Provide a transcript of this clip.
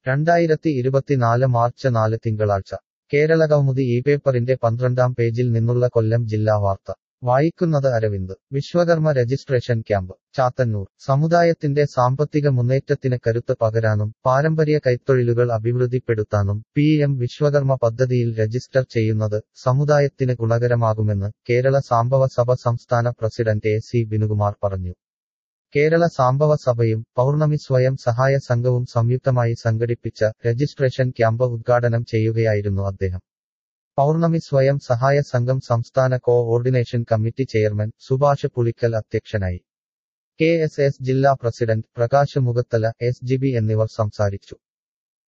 രണ്ടായിരത്തി ഇരുപത്തിനാല് മാർച്ച് നാല് തിങ്കളാഴ്ച കേരള കൗമുദി ഈ പേപ്പറിന്റെ പന്ത്രണ്ടാം പേജിൽ നിന്നുള്ള കൊല്ലം ജില്ലാ വാർത്ത വായിക്കുന്നത് അരവിന്ദ് വിശ്വകർമ്മ രജിസ്ട്രേഷൻ ക്യാമ്പ് ചാത്തന്നൂർ സമുദായത്തിന്റെ സാമ്പത്തിക മുന്നേറ്റത്തിന് കരുത്ത് പകരാനും പാരമ്പര്യ കൈത്തൊഴിലുകൾ അഭിവൃദ്ധിപ്പെടുത്താനും പി എം വിശ്വകർമ്മ പദ്ധതിയിൽ രജിസ്റ്റർ ചെയ്യുന്നത് സമുദായത്തിന് ഗുണകരമാകുമെന്ന് കേരള സാംബവ സഭ സംസ്ഥാന പ്രസിഡന്റ് എ സി ബിനുകുമാർ പറഞ്ഞു കേരള സാംബവ സഭയും പൗർണമി സ്വയം സഹായ സംഘവും സംയുക്തമായി സംഘടിപ്പിച്ച രജിസ്ട്രേഷൻ ക്യാമ്പ് ഉദ്ഘാടനം ചെയ്യുകയായിരുന്നു അദ്ദേഹം പൗർണമി സ്വയം സഹായ സംഘം സംസ്ഥാന coordination committee chairman Subhash Pulickal അധ്യക്ഷനായി കെ എസ് എസ് ജില്ലാ പ്രസിഡന്റ് Prakash Mukhathala S G B എന്നിവർ സംസാരിച്ചു